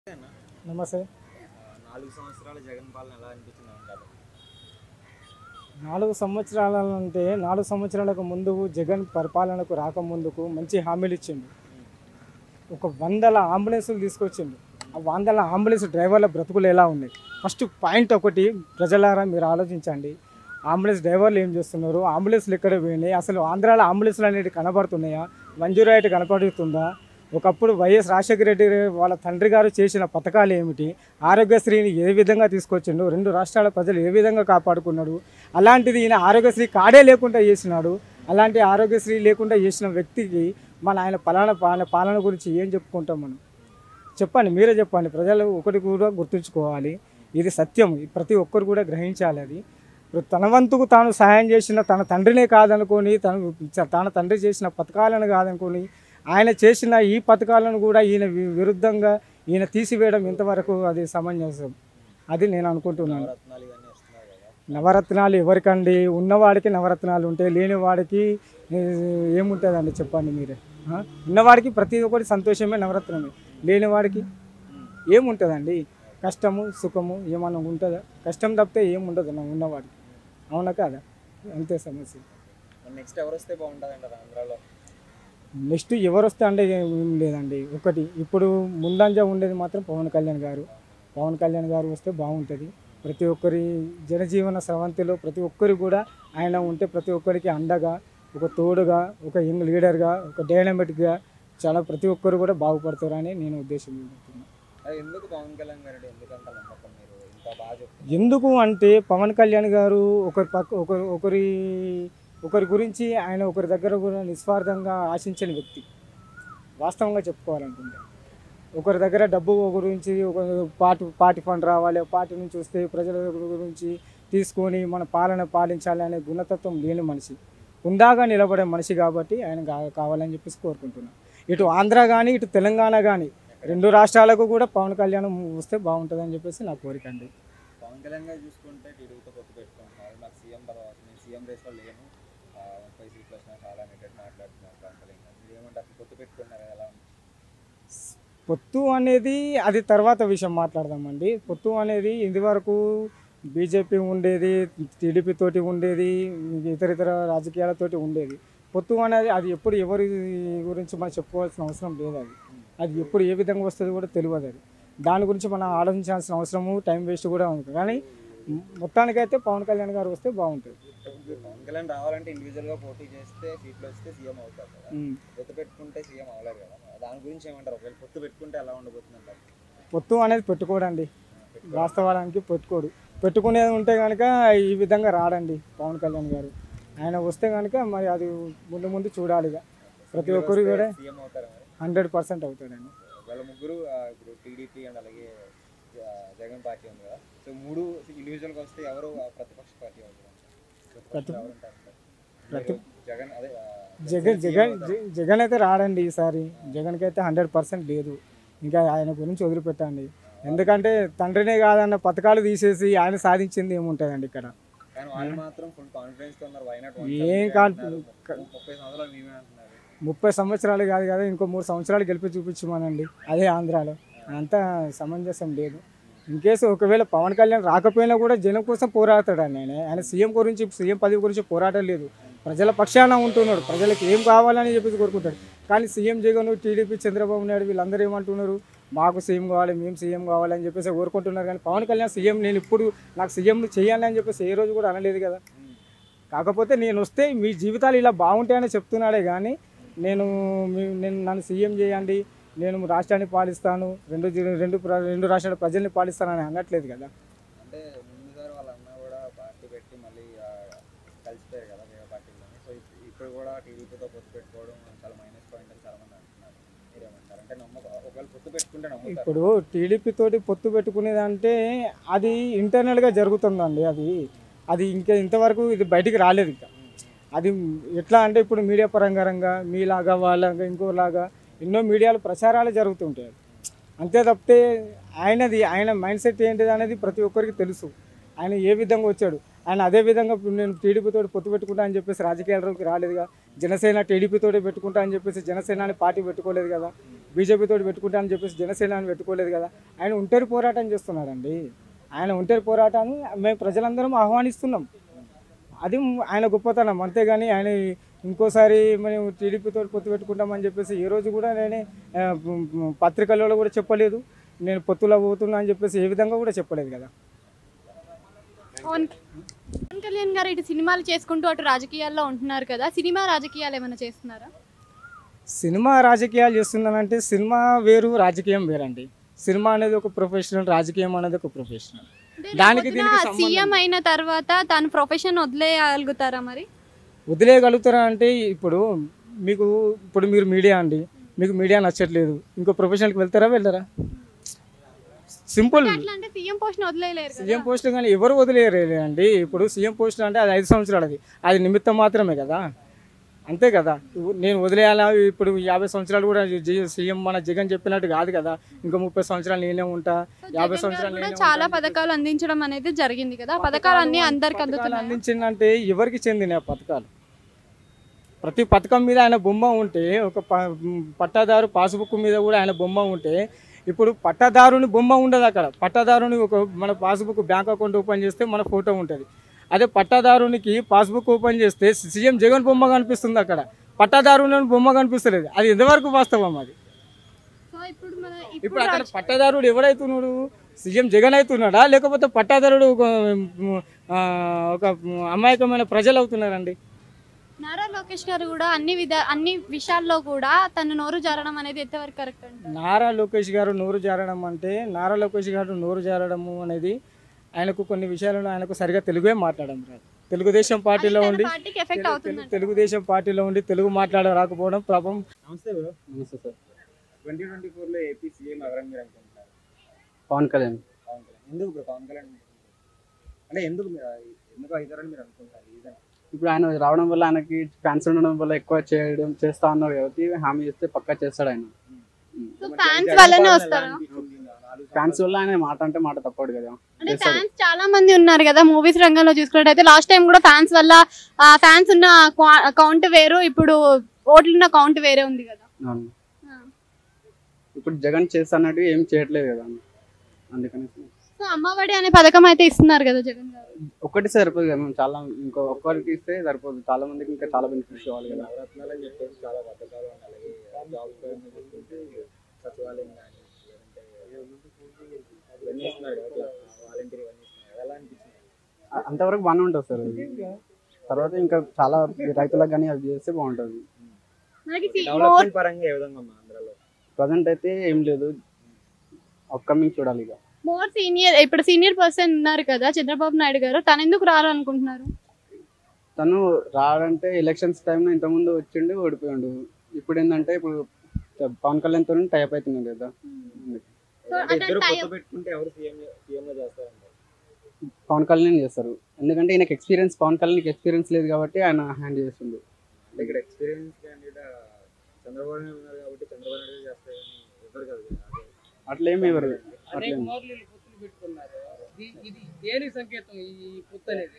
అన్న నమస్తే నాలుగు సంవత్సరాల జగన్ పాలన ఎలా అనిపించింది అంటారు నాలుగు సంవత్సరాల అంటే నాలుగు సంవత్సరాలకు ముందు జగన్ పరిపాలనకు రాకముందుకు మంచి హామీలు ఇచ్చిండు ఒక వందల అంబులెన్సులు తీసుకొచ్చిండు ఆ వందల అంబులెన్స్ డ్రైవర్ల బ్రతుకులు ఎలా ఉన్నాయి ఫస్ట్ పాయింట్ ఒకటి ప్రజలారా మీరు ఆలోచించండి అంబులెన్స్ డ్రైవర్లు ఏం చేస్తున్నారు అంబులెన్స్లు ఎక్కడ పోయినాయి అసలు ఆంధ్రాలో అంబులెన్స్లు అనేవి కనబడుతున్నాయా మంజూరు అయితే కనపడుతుందా ఒకప్పుడు వైఎస్ రాజశేఖర రెడ్డి వాళ్ళ తండ్రి గారు చేసిన పథకాలు ఏమిటి ఆరోగ్యశ్రీని ఏ విధంగా తీసుకొచ్చిండు రెండు రాష్ట్రాల ప్రజలు ఏ విధంగా కాపాడుకున్నాడు అలాంటిది ఈయన ఆరోగ్యశ్రీ కార్డే లేకుండా చేసినాడు అలాంటి ఆరోగ్యశ్రీ లేకుండా చేసిన వ్యక్తికి మన ఆయన పాలన పాలన పాలన గురించి ఏం చెప్పుకుంటాం మనం చెప్పండి మీరే చెప్పండి ప్రజలు ఒకటి కూడా గుర్తుంచుకోవాలి ఇది సత్యం ప్రతి ఒక్కరు కూడా గ్రహించాలి అది ఇప్పుడు తన వంతుకు తాను సహాయం చేసిన తన తండ్రినే కాదనుకొని తను తన తండ్రి చేసిన పథకాలను కాదనుకొని ఆయన చేసిన ఈ పథకాలను కూడా ఈయన వి- విరుద్ధంగా ఈయన తీసివేయడం ఇంతవరకు అది సమంజసం అది నేను అనుకుంటున్నాను రత్నాలు ఇవన్నీ వస్తున్నారు కదా నవరత్నాలు ఎవరికండి ఉన్నవాడికి నవరత్నాలు ఉంటాయి లేని వాడికి ఏ, ఏముంటుందండి చెప్పండి మీరే ఆ? ఉన్నవాడికి ప్రతి ఒక్కటి సంతోషమే నవరత్నమే లేని వాడికి ఏముంటుందండి కష్టము సుఖము ఏమన్నా ఉంటుందా కష్టం తప్పితే ఏముండదు నా ఉన్నవాడికి అవునా కాదా అంతే సమస్య నెక్స్ట్ ఎవరు వస్తే బాగుంటుంది అంటారు ఆంధ్రాలో నెక్స్ట్ ఎవరు వస్తే అంటే ఏం లేదండి ఒకటి ఇప్పుడు ముందంజ ఉండేది మాత్రం పవన్ కళ్యాణ్ గారు పవన్ కళ్యాణ్ గారు వస్తే బాగుంటుంది ప్రతి ఒక్కరి జనజీవన స్రవంతిలో ప్రతి ఒక్కరు కూడా ఆయన ఉంటే ప్రతి ఒక్కరికి అండగా ఒక తోడుగా ఒక యంగ్ లీడర్గా ఒక డైనమిక్గా చాలా ప్రతి ఒక్కరు కూడా బాగుపడతారని నేను ఉద్దేశం పెడుతున్నాను అది ఎందుకు పవన్ కళ్యాణ్ గారు ఎందుకంత నమ్మకం మీరు ఇంత బాగా చెప్తున్నారు ఎందుకు అంటే పవన్ కళ్యాణ్ గారు ఒకరి పక్క ఒకరి ఒకరి ఒకరి గురించి ఆయన ఒకరి దగ్గర కూడా నిస్వార్థంగా ఆశించని వ్యక్తి వాస్తవంగా చెప్పుకోవాలనుకుంటే ఒకరి దగ్గర డబ్బు గురించి ఒక పార్టీ పార్టీ ఫండ్ రావాలి పార్టీ నుంచి వస్తే ప్రజల గురించి తీసుకొని మన పాలన పాలించాలి అనే గుణతత్వం లేని మనిషి ఉందాగా నిలబడే మనిషి కాబట్టి ఆయన కా- కావాలని చెప్పేసి కోరుకుంటున్నాను ఇటు ఆంధ్ర కానీ ఇటు తెలంగాణ కానీ రెండు రాష్ట్రాలకు కూడా పవన్ కళ్యాణ్ వస్తే బాగుంటుందని చెప్పేసి నా కోరిక అండి పవన్ కళ్యాణ్ గారు చూసుకుంటే టీడీపీతో పొత్తు పెట్టుకుంటున్నారు నాకు సీఎం తర్వాత నేను సీఎం రేస్లో లేను ఆ, ముప్పై సీట్లు వచ్చినా చాలా అనేటట్టు మాట్లాడుతున్నారు పవన్ కళ్యాణ్ గారు మీరు ఏమంటారు అసలు పొత్తు పెట్టుకున్నారు ఎలా ఉంది పొత్తు అనేది అది తర్వాత విషయం మాట్లాడదామండి పొత్తు అనేది ఇది వరకు బీజేపీ ఉండేది టీడీపీ తోటి ఉండేది ఇతర ఇతర రాజకీయాలతోటి ఉండేది పొత్తు అనేది అది ఎప్పుడు ఎవరి గురించి మనం చెప్పుకోవాల్సిన అవసరం లేదు అది అది ఎప్పుడు ఏ విధంగా వస్తుంది కూడా తెలియదు అది దాని గురించి మనం ఆలోచించాల్సిన అవసరము టైం వేస్ట్ కూడా ఉంది కానీ మొత్తానికైతే పవన్ కళ్యాణ్ గారు వస్తే బాగుంటుంది పవన్ కళ్యాణ్ రావాలంటే ఇండివిజువల్గా పోటీ చేస్తే సీట్లు వస్తే సీఎం అవుతారు కదా ఉమ్. పొత్తు పెట్టుకుంటే సీఎం అవ్వలేరు కదా దాని గురించి ఏమంటారు ఒకవేళ పొత్తు పెట్టుకుంటే ఎలా ఉండబోతుంది అంటారు పొత్తు అనేది పెట్టుకోడండి వాస్తవానికి పెట్టుకోడు పెట్టుకునేది ఉంటే కనుక ఈ విధంగా రాడండి పవన్ కళ్యాణ్ గారు ఆయన వస్తే కనుక మరి అది ముందు ముందు చూడాలి ఇక ప్రతి ఒక్కరు కూడా సీఎం అవుతారు మరి హండ్రెడ్ పర్సెంట్ అవుతాడండి వాళ్ళ ముగ్గురు ఆ, ఇప్పుడు టీడీపీ అండ్ అలాగే ఆ, జగన్ పార్టీ ఉంది కదా సో మూడు ఇండివిజువల్గా వస్తే ఎవరు ఆ ప్రతిపక్ష పార్టీ అవుతారు ప్రతిపక్షంలో ఎవరు ఉంటారు అంటారు? ప్రతి మీరు జగన్ అదే ఆ, జగన్ జగన్ జ- జగన్ అయితే రాడండి ఈసారి జగన్కి అయితే హండ్రెడ్ పర్సెంట్ లేదు ఇంకా ఆయన గురించి వదిలిపెట్టండి ఎందుకంటే తండ్రినే కాదన్న పథకాలు తీసేసి ఆయన సాధించింది ఏముంటుందండి ఇక్కడ కానీ వాళ్ళు మాత్రం ఫుల్ కాన్ఫిడెన్స్ తో ఉన్నారు వైనాట్ ఏం కాన్- ముప్పై సంవత్సరాలు మేమే అంటున్నారు ముప్పై సంవత్సరాలు కాదు కదా ఇంకో మూడు సంవత్సరాలు గెలిపి చూపించమనండి అదే ఆంధ్రాలో అంతా సమంజసం లేదు ఇన్ కేసు ఒకవేళ పవన్ కళ్యాణ్ రాకపోయినా కూడా జనం కోసం పోరాడతాడు ఆయన ఆయన సీఎం గురించి సీఎం పదవి గురించి పోరాటం లేదు ప్రజల పక్షాన ఉంటున్నాడు ప్రజలకు ఏం కావాలని చెప్పేసి కోరుకుంటాడు కానీ సీఎం జగన్ టీడీపీ చంద్రబాబు నాయుడు వీళ్ళందరూ ఏమంటున్నారు మాకు సీఎం కావాలి మేము సీఎం కావాలని చెప్పేసి కోరుకుంటున్నారు కానీ పవన్ కళ్యాణ్ సీఎం నేను ఇప్పుడు నాకు సీఎం చేయాలి అని చెప్పేసి ఏ రోజు కూడా అనలేదు కదా కాకపోతే నేను వస్తే మీ జీవితాలు ఇలా బాగుంటాయని చెప్తున్నాడే కానీ నేను మీ- నేను నన్ను సీఎం చేయండి నేను రాష్ట్రాన్ని పాలిస్తాను రెండు జి- రెండు ప్ర- రెండు రాష్ట్రాల ప్రజల్ని పాలిస్తానని అనట్లేదు కదా అంటే ముందుసారి వాళ్ళ అన్న కూడా పార్టీ పెట్టి మళ్ళీ ఆ, కలిసిపోయారు కదా వేరే పార్టీలోని సో ఇప్- ఇప్పుడు కూడా టీడీపీతో పొత్తు పెట్టుకోవడం చాలా మైనస్ పాయింట్ అని చాలా మంది అంటున్నారు మీరేమంటారు అంటే నమ్మక ఒకవేళ పొత్తు పెట్టుకుంటే నమ్ముతారు ఇప్పుడు టీడీపీ తోటి పొత్తు పెట్టుకునేది అంటే అది ఇంటర్నల్గా జరుగుతుందండి అది అది ఇంకా ఇంతవరకు ఇది బయటికి రాలేదు ఇంకా అది ఎట్లా అంటే ఇప్పుడు మీడియా పరంగా మీలాగా వాళ్ళగా ఇంకోలాగా ఎన్నో మీడియాలు ప్రచారాలు జరుగుతుంటాయి అంతే తప్పితే ఆయనది ఆయన మైండ్ సెట్ ఏంటిది అనేది ప్రతి ఒక్కరికి తెలుసు ఆయన ఏ విధంగా వచ్చాడు ఆయన అదే విధంగా ఇప్పుడు నేను టీడీపీతో పొత్తు పెట్టుకుంటా అని చెప్పేసి రాజకీయాలలోకి రాలేదుగా జనసేన టీడీపీతో పెట్టుకుంటా అని చెప్పేసి జనసేన అని పార్టీ పెట్టుకోలేదు కదా బీజేపీ తోటి పెట్టుకుంటా అని చెప్పేసి జనసేన అని పెట్టుకోలేదు కదా ఆయన ఒంటరి పోరాటం చేస్తున్నాడండి ఆయన ఒంటరి పోరాటాన్ని మేము ప్రజలందరం ఆహ్వానిస్తున్నాం అది ఆయన గొప్పతనం అంతేగాని ఆయన ఇంకోసారి మేము టీడీపీతో పొత్తు పెట్టుకుంటామని చెప్పేసి ఏ రోజు కూడా నేనే ఆ, పత్రికలలో కూడా చెప్పలేదు నేను పొత్తులో పోతున్నా అని చెప్పేసి ఏ విధంగా కూడా చెప్పలేదు కదా పవన్ పవన్ కళ్యాణ్ గారు ఇటు సినిమాలు చేసుకుంటూ అటు రాజకీయాల్లో ఉంటున్నారు కదా సినిమా రాజకీయాలు ఏమైనా చేస్తున్నారా సినిమా రాజకీయాలు చేస్తున్నానంటే సినిమా వేరు రాజకీయం వేరండి సినిమా అనేది ఒక ప్రొఫెషనల్ రాజకీయం అనేది ఒక ప్రొఫెషనల్ దానికి దీనికి సంబంధం సీఎం అయిన తర్వాత తన ప్రొఫెషన్ వదిలేయగలుగుతారా మరి వదిలేయగలుగుతారా అంటే ఇప్పుడు మీకు ఇప్పుడు మీరు మీడియా అండి మీకు మీడియా నచ్చట్లేదు ఇంకో ప్రొఫెషనల్కి వెళ్తారా వెళ్ళరా సింపుల్ అట్లా అంటే సీఎం పోస్ట్ వదిలేయలేరు కదా సీఎం పోస్ట్ కానీ ఎవరు వదిలేయరు అండి ఇప్పుడు సీఎం పోస్ట్ అంటే అది ఐదు సంవత్సరాలది అది నిమిత్తం మాత్రమే కదా అంతే కదా నేను వదిలేయాలా ఇప్పుడు యాభై సంవత్సరాలు కూడా జి- సీఎం మన జగన్ చెప్పినట్టు కాదు కదా ఇంకా ముప్పై సంవత్సరాలు నేనే ఉంటా యాభై జగన్ సంవత్సరాలు గారు కూడా నేనే చాలా పథకాలు అందించడం అనేది జరిగింది కదా ఆ పథకాలు అన్ని అందరికి పథకాలు అందుతున్నాయి అందించిందంటే ఎవరికి చెందిన పథకాలు ప్రతి పథకం మీద ఆయన బొమ్మ ఉంటే ఒక ప- పట్టాదారు పాస్బుక్ మీద కూడా ఆయన బొమ్మ ఉంటే ఇప్పుడు పట్టాదారుని బొమ్మ ఉండదు అక్కడ పట్టాదారుని ఒక మన పాస్బుక్ బ్యాంక్ అకౌంట్ ఓపెన్ చేస్తే మన ఫోటో ఉంటుంది అదే పట్టాదారునికి పాస్బుక్ ఓపెన్ చేస్తే సీఎం జగన్ బొమ్మ కనిపిస్తుంది అక్కడ పట్టాదారుని బొమ్మ కనిపిస్తలేదు అది ఎంతవరకు వాస్తవం అది సో ఇప్పుడు మన ఇప్పుడు ఇప్పుడు అక్కడ పట్టాదారుడు ఎవరైతున్నాడు సీఎం జగన్ అవుతున్నాడా లేకపోతే పట్టాదారుడు ఒక ఆ, ఒక అమాయకమైన ప్రజలు అవుతున్నారండి నారా లోకేష్ గారు కూడా అన్ని విధ అన్ని విషయాల్లో కూడా తను నోరు జారడం అనేది ఎంతవరకు కరెక్ట్ అంటారు నారా లోకేష్ గారు నోరు జారడం అంటే నారా లోకేష్ గారు నోరు జారడము అనేది ఆయనకు కొన్ని విషయాలలో ఆయనకు సరిగా తెలుగే మాట్లాడడం రాదు తెలుగుదేశం పార్టీలో ఉండి పార్టీకి ఎఫెక్ట్ తెలు- అవుతుంది తెలు- తెలుగుదేశం పార్టీలో ఉండి తెలుగు మాట్లాడడం రాకపోవడం పాపం namaste bro namaste sir twenty twenty ఫోర్లో ఏపీ సీఎం ఎవరని మీరు అనుకుంటున్నారు పవన్ కళ్యాణ్ పవన్ కళ్యాణ్ ఎందుకు బ్రో పవన్ కళ్యాణ్ అంటే ఎందుకు మీరు ఎందుకు అవుతారని మీరు అనుకుంటున్నారు రీజన్ ఇప్పుడు ఆయన రావడం వల్ల ఆయనకి ఫ్యాన్స్ ఉండడం వల్ల ఎక్కువ చేయడం చేస్తా అన్నారు కాబట్టి హామీ ఇస్తే పక్కా చేస్తాడు ఆయన సో ఫ్యాన్స్ వల్లనే వస్తారా ఫ్యాన్స్ వల్ల ఆయన మాట అంటే మాట తప్పడు కదా అంటే చేస్తాడు ఫ్యాన్స్ చాలా మంది ఉన్నారు కదా మూవీస్ రంగంలో చూసుకున్నట్టయితే లాస్ట్ టైం కూడా ఫ్యాన్స్ వల్ల ఆ ఫ్యాన్స్ ఉన్న కౌంట్ వేరు ఇప్పుడు ఓట్లున్న కౌంట్ వేరే ఉంది కదా అవును. ఇప్పుడు జగన్ చేస్తా అన్నట్టు ఏం చేయట్లేదు కదా అందుకని సో అమ్మఒడి అనే పథకం అయితే ఇస్తున్నారు కదా జగన్ గారు ఒక్కటి సరిపోదు కదా మేము చాలా ఇంకో ఒక్కరికి ఇస్తే సరిపోదు చాలా మందికి ఇంకా చాలా బెనిఫిట్స్ కావాలి కదా నవరత్నాలు అని చెప్పేసి చాలా పథకాలు ఉన్నాయి అలాగే జాబ్స్ పరంగా చూసుకుంటే సచివాలయం కానీ లేదంటే ఇవన్నీ ఇస్తున్నారు కదా ఇట్లా వాలంటీర్ ఇవన్నీ ఇస్తున్నారు కదా. ఎలా అనిపించింది అ- అంతవరకు బాగానే ఉంటుంది సార్ అది తర్వాత ఇంకా చాలా రైతులకు కానీ అవి చేస్తే బాగుంటుంది మనకి డెవలప్మెంట్ పరంగా ఏ విధంగా మా ఆంధ్రాలో ప్రజెంట్ అయితే ఏం లేదు అప్కమింగ్ చూడాలి ఇక మోర్ సీనియర్ ఇప్పుడు సీనియర్ పర్సన్ ఉన్నారు కదా చంద్రబాబు నాయుడు గారు తను ఎందుకు రావాలనుకుంటున్నారు తను రాడంటే ఎలక్షన్స్ టైంలో ఇంతకుముందు వచ్చిండు ఓడిపోయిండు ఇప్పుడు ఏంటంటే ఇప్పుడు పవన్ కళ్యాణ్ తో టైప్ అవుతున్నాడు కదా సో అంటే అట్లా ఇద్దరు టైం- పొత్తు పెట్టుకుంటే ఎవరు సీఎం సీఎం గా చేస్తారంటారు పవన్ కళ్యాణ్ చేస్తారు ఎందుకంటే ఈయనకి ఎక్స్పీరియన్స్ పవన్ కళ్యాణ్కి ఎక్స్పీరియన్స్ లేదు కాబట్టి ఆయన హ్యాండ్ చేస్తుంది అంటే ఇక్కడ ఎక్స్పీరియన్స్ క్యాండిడేట్ చంద్రబాబు నాయుడు ఉన్నారు కాబట్టి చంద్రబాబు నాయుడు చేస్తే ఎవరు కదా అదే. అట్లేమి ఎవరు అట్లేమి పెట్టుకున్నారు ఇది- ఇది దేని సంకేతం ఈ పుత్త అనేది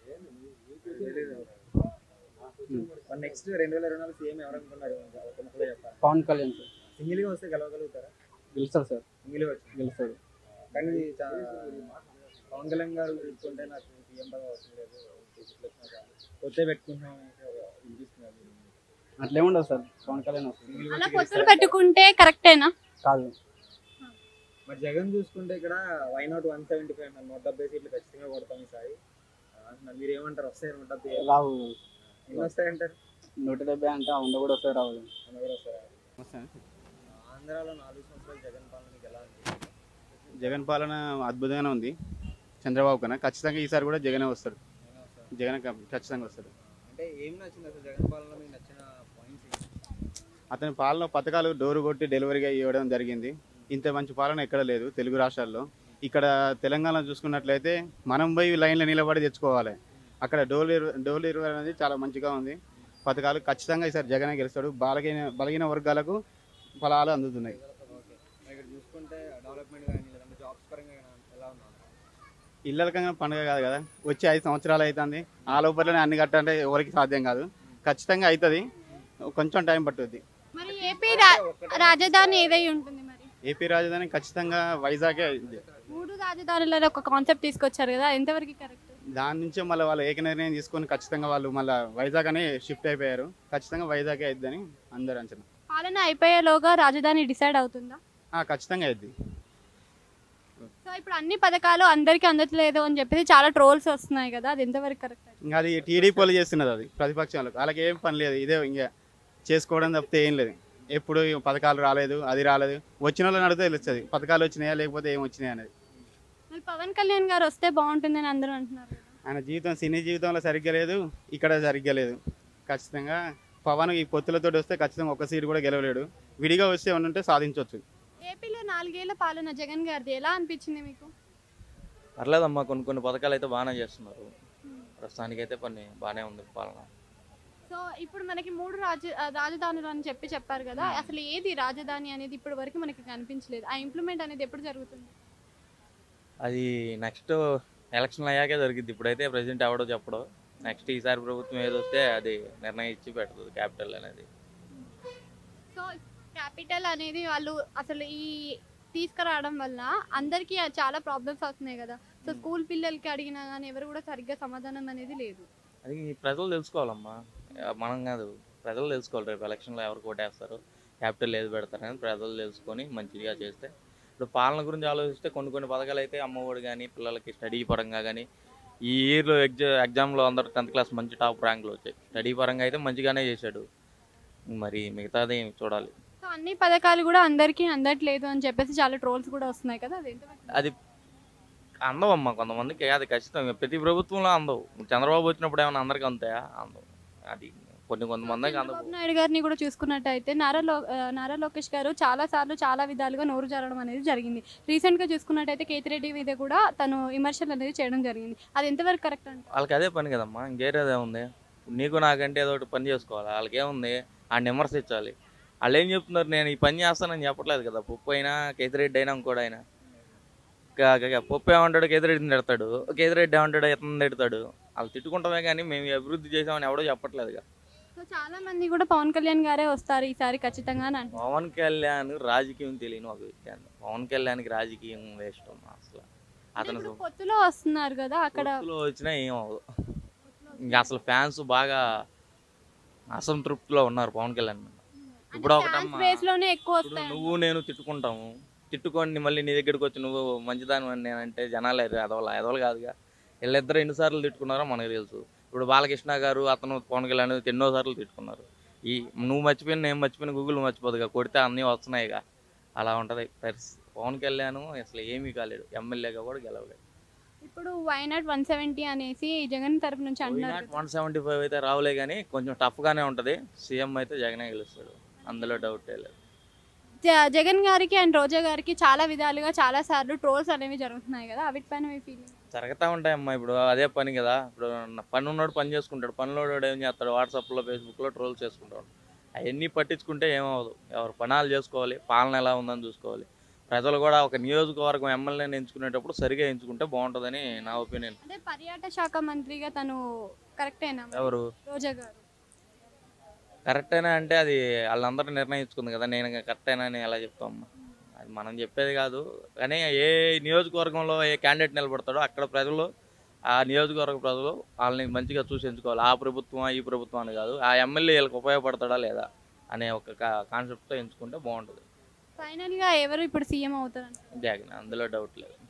మరి నెక్స్ట్ రెండు వేల ఇరవై నాలుగు సీఎం ఎవరు అనుకున్నారు ఒక ముక్కలో చెప్పాలి పవన్ కళ్యాణ్ సార్ సింగిల్ గా వస్తే గెలవగలుగుతారా గెలుస్తాడు సార్ సింగిల్ గా వచ్చి గెలుస్తాడు కానీ చా- పవన్ కళ్యాణ్ గారు చూసుకుంటే నాకు సీఎం పదవి అవసరం లేదు టికెట్లు వచ్చినా చాలు. కొత్త పెట్టుకుంటున్నాం అనేసి ఒక వినిపిస్తున్నారు అట్లేముండదు సార్ పవన్ కళ్యాణ్ వస్తుంది సింగిల్ అలా వచ్చి పొత్తులు గెలుస్తారు. పెట్టుకుంటే కరెక్టేనా కాదు మరి జగన్ చూసుకుంటే ఇక్కడ why not one seventy five నూట డెబ్బై సీట్లు ఖచ్చితంగా కొడతాం ఈసారి అంటున్నారు మీరు ఏమంటారు వస్తాయి నూట డెబ్బై రావు ఎన్ని వస్తాయంటారు నూట డెబ్బై అంటే వంద కూడా వస్తాయి రావు వంద కూడా వస్తాయా ఆంధ్రాలో నాలుగు సంవత్సరాలు జగన్ పాలన మీకు ఎలా అనిపిస్తుంది జగన్ పాలన అద్భుతంగానే ఉంది చంద్రబాబు కన్నా ఖచ్చితంగా ఈసారి కూడా జగనే వస్తాడు ఎలా వస్తారు? జగన్ ఖచ్చితంగా వస్తాడు అంటే ఏం నచ్చింది అసలు జగన్ పాలన మీకు నచ్చిన పాయింట్స్ అతని పాలన పథకాలు డోరు కొట్టి డెలివరీగా ఇవ్వడం జరిగింది ఇంత మంచి పాలన ఎక్కడ లేదు తెలుగు రాష్ట్రాల్లో ఇక్కడ తెలంగాణ చూసుకున్నట్లయితే మనం పోయి లైన్లో నిలబడి తెచ్చుకోవాలి అక్కడ డోర్ డోర్ డెలివరీ అనేది చాలా మంచిగా ఉంది పథకాలు ఖచ్చితంగా ఈసారి జగనే గెలుస్తాడు బలహీన బలహీన వర్గాలకు ఫలాలు అందుతున్నాయి ఓకే ఇక్కడ చూసుకుంటే డెవలప్మెంట్ కానీ లేదంటే జాబ్స్ పరంగా కానీ ఎలా ఉన్నారు ఇళ్ళకంగా పండుగ కాదు కదా వచ్చి ఐదు సంవత్సరాలు అవుతుంది ఆ లోపలనే అన్ని కట్టాలంటే ఎవరికి సాధ్యం కాదు ఖచ్చితంగా అవుతుంది కొంచెం టైం పట్టుద్ది మరి ఏపీ రా- రాజధాని ఏదై ఉంటుంది మరి ఏపీ రాజధాని ఖచ్చితంగా వైజాగే అయింది మూడు రాజధానులలో ఒక కాన్సెప్ట్ తీసుకొచ్చారు కదా ఎంతవరకు కరెక్ట్ దాని నుంచే మళ్ళీ వాళ్ళు ఏక నిర్ణయం తీసుకొని ఖచ్చితంగా వాళ్ళు మళ్ళీ వైజాగ్ అనే షిఫ్ట్ అయిపోయారు ఖచ్చితంగా వైజాగే అయిద్దని అందరు అంచనా పాలన అయిపోయేలోగా రాజధాని డిసైడ్ అవుతుందా ఆ, ఖచ్చితంగా అయింది సో ఇప్పుడు అన్ని పథకాలు అందరికీ అందట్లేదు అని చెప్పేసి చాలా ట్రోల్స్ వస్తున్నాయి కదా అది ఎంతవరకు కరెక్ట్ ఇంకా అది టీడీపీ వాళ్ళు చేస్తున్నది అది ప్రతిపక్షాలకు వాళ్ళకి ఏం పని లేదు ఇదే ఇంకా చేసుకోవడం తప్పితే ఏం లేదు ఎప్పుడు ఈ పథకాలు రాలేదు అది రాలేదు వచ్చిన వాళ్ళని అడిగితే తెలుస్తుంది పథకాలు వచ్చినాయా లేకపోతే ఏం వచ్చినాయా అనేది మరి పవన్ కళ్యాణ్ గారు వస్తే బాగుంటుందని అందరూ అంటున్నారు కదా. ఆయన జీవితం సినీ జీవితంలో సరిగ్గా లేదు ఇక్కడ సరిగ్గా లేదు ఖచ్చితంగా పవన్ ఈ పొత్తులతో వస్తే ఖచ్చితంగా ఒక సీట్ కూడా గెలవలేడు విడిగా వస్తే ఏమన్నా ఉంటే సాధించవచ్చు ఏపీలో నాలుగేళ్ల పాలన జగన్ గారిది ఎలా అనిపించింది మీకు పర్లేదమ్మా కొన్ని కొన్ని పథకాలు అయితే బాగానే చేస్తున్నారు ప్రస్తుతానికైతే కొన్ని బాగానే ఉంది పాలన సో ఇప్పుడు మనకి మూడు రాజ ఆ, రాజధానులు అని చెప్పి చెప్పారు కదా అసలు ఏది రాజధాని అనేది ఇప్పటి వరకు మనకి కనిపించలేదు ఆ ఇంప్లిమెంట్ అనేది ఎప్పుడు జరుగుతుంది అది నెక్స్ట్ ఎలక్షన్ అయ్యాకే జరిగింది ఇప్పుడైతే ప్రెసిడెంట్ ఎవడో చెప్పడు నెక్స్ట్ ఈసారి ప్రభుత్వం ఏదొస్తే అది నిర్ణయం ఇచ్చి పెడుతుంది క్యాపిటల్ అనేది సో క్యాపిటల్ అనేది వాళ్ళు అసలు ఈ తీసుకురావడం వల్ల అందరికీ చాలా ప్రాబ్లమ్స్ వస్తున్నాయి కదా సో స్కూల్ పిల్లలకి అడిగినా కానీ ఎవరు కూడా సరిగ్గా సమాధానం అనేది లేదు అది ప్రజలు తెలుసుకోవాలమ్మా ఆ, మనం కాదు ప్రజలు తెలుసుకోవాలి రేపు ఎలక్షన్లో ఎవరు కోటేస్తారు క్యాపిటల్ ఏది పెడతారని ప్రజలు తెలుసుకొని మంచిగా చేస్తే ఇప్పుడు పాలన గురించి ఆలోచిస్తే కొన్ని కొన్ని పథకాలు అయితే అమ్మఒడి కానీ పిల్లలకి స్టడీ పరంగా కానీ ఈ ఇయర్లో ఎగ్జా ఎగ్జామ్లో అందరు టెన్త్ క్లాస్ మంచి టాప్ ర్యాంకులు వచ్చాయి స్టడీ పరంగా అయితే మంచిగానే చేశాడు మరి మిగతాది చూడాలి సో అన్ని పథకాలు కూడా అందరికీ అందట్లేదు అని చెప్పేసి చాలా ట్రోల్స్ కూడా వస్తున్నాయి కదా అది ఎంతవరకు అది అందవమ్మా కొంతమందికి అది ఖచ్చితంగా ప్రతి ప్రభుత్వంలో అందవు చంద్రబాబు వచ్చినప్పుడు ఏమైనా అందరికీ అందుతాయా అందవు అది కొన్ని కొంతమందికి అందవు చంద్రబాబు నాయుడు గారిని కూడా చూసుకున్నట్టయితే నారా లో ఆ, నారా లోకేష్ గారు చాలా సార్లు చాలా విధాలుగా నోరు జారడం అనేది జరిగింది రీసెంట్ గా చూసుకున్నట్టయితే కేతిరెడ్డి మీద కూడా తను విమర్శలు అనేది చేయడం జరిగింది అది ఎంతవరకు కరెక్ట్ అంటే వాళ్ళకి అదే పని కదమ్మా ఇంకేరేదే ఉంది నీకు నాకంటే ఏదో ఒకటి పని చేసుకోవాలి వాళ్ళకి ఏముంది ఆ విమర్శించాలి వాళ్ళు ఏం చెప్తున్నారు నేను ఈ పని చేస్తానని చెప్పట్లేదు కదా పప్పు అయినా కేతిరెడ్డి అయినా ఇంకోటి అయినా క- క- పప్పు ఏమంటాడు కేతిరెడ్డిని తిడతాడు కేతిరెడ్డి ఏమంటాడు ఇతను తిడతాడు వాళ్ళు తిట్టుకుంటామే కానీ మేము ఈ అభివృద్ధి చేసామని ఎవడో చెప్పట్లేదుగా సో చాలా మంది కూడా పవన్ కళ్యాణ్ గారే వస్తారు ఈసారి ఖచ్చితంగా అని అంటున్నారు పవన్ కళ్యాణ్ రాజకీయం తెలియని ఒక వ్యక్తి అండి పవన్ కళ్యాణ్కి రాజకీయం వేస్ట్ అమ్మా అసలు అంటే అతను ఇప్పుడు పొత్తులో వస్తున్నారు కదా అక్కడ పొత్తులో వచ్చినా ఏం అవ్వదు ఇంకా అసలు ఫ్యాన్స్ బాగా అసంతృప్తిలో ఉన్నారు పవన్ కళ్యాణ్ మీద. ఇప్పుడు ఒకటమ్మా బేస్ లోనే ఎక్కువ ఇప్పుడు వస్తాయి నువ్వు నేను తిట్టుకుంటాము తిట్టుకొని మళ్ళీ నీ దగ్గరికి వచ్చి నువ్వు మంచిదాని అని నేనంటే జనాలు ఎదవల ఎదవలు కాదుగా వీళ్ళిద్దరు ఎన్నిసార్లు తిట్టుకున్నారో మనకు తెలుసు ఇప్పుడు బాలకృష్ణ గారు అతను పవన్ కళ్యాణ్ ఎన్నోసార్లు తిట్టుకున్నారు ఈ నువ్వు మర్చిపోయిన నేను మర్చిపోయిన గూగుల్ మర్చిపోదుగా కొడితే అన్నీ వస్తున్నాయిగా అలా ఉంటుంది పరిస్థితి పవన్ కళ్యాణ్ అసలు ఏమీ కాలేడు ఎమ్మెల్యేగా కూడా గెలవలేడు ఇప్పుడు వైనాట్ వన్ సెవెంటీ అనేసి జగన్ తరపు నుంచి అంటున్నారు కదా. వన్ సెవెంటీ ఫైవ్ అయితే రావులే కానీ కొంచెం టఫ్గానే ఉంటుంది సీఎం అయితే జగనే గెలుస్తాడు అందులో డౌట్ లేదు జ- జగన్ గారికి అండ్ రోజా గారికి చాలా విధాలుగా చాలా సార్లు ట్రోల్స్ అనేవి జరుగుతున్నాయి కదా వీటిపైన మీ ఫీలింగ్ జరుగుతూ ఉంటాయమ్మా ఇప్పుడు అదే పని కదా ఇప్పుడు నా పని ఉన్నోడు పని చేసుకుంటాడు పనిలోడు ఏం చేస్తాడు వాట్సాప్లో ఫేస్బుక్లో ట్రోల్ చేసుకుంటాడు అవన్నీ పట్టించుకుంటే ఏమవదు ఎవరు పనాలు చేసుకోవాలి పాలన ఎలా ఉందని చూసుకోవాలి ప్రజలు కూడా ఒక నియోజకవర్గం ఎమ్మెల్యేని ఎంచుకునేటప్పుడు సరిగా ఎంచుకుంటే బాగుంటుందని నా ఒపీనియన్ అంటే పర్యాటక శాఖ మంత్రిగా తను కరెక్టేనా మరి? ఎవరు రోజా గారు కరెక్టేనా అంటే అది వాళ్ళందరూ నిర్ణయించుకుంది కదా నేను కరెక్టేనా అని ఎలా చెప్తామమ్మా అది మనం చెప్పేది కాదు కానీ ఏ నియోజకవర్గంలో ఏ క్యాండిడేట్ నిలబడతాడో అక్కడ ప్రజలు ఆ నియోజకవర్గ ప్రజలు వాళ్ళని మంచిగా చూసి ఎంచుకోవాలి ఆ ప్రభుత్వం ఈ ప్రభుత్వం అని కాదు ఆ ఎమ్మెల్యే వీళ్ళకి ఉపయోగపడతాడా లేదా అనే ఒక కాన్సెప్ట్తో ఎంచుకుంటే బాగుంటుంది ఫైనల్ గా ఎవరు ఇప్పుడు సీఎం అవుతారు జగన్ అందులో డౌట్ లేదు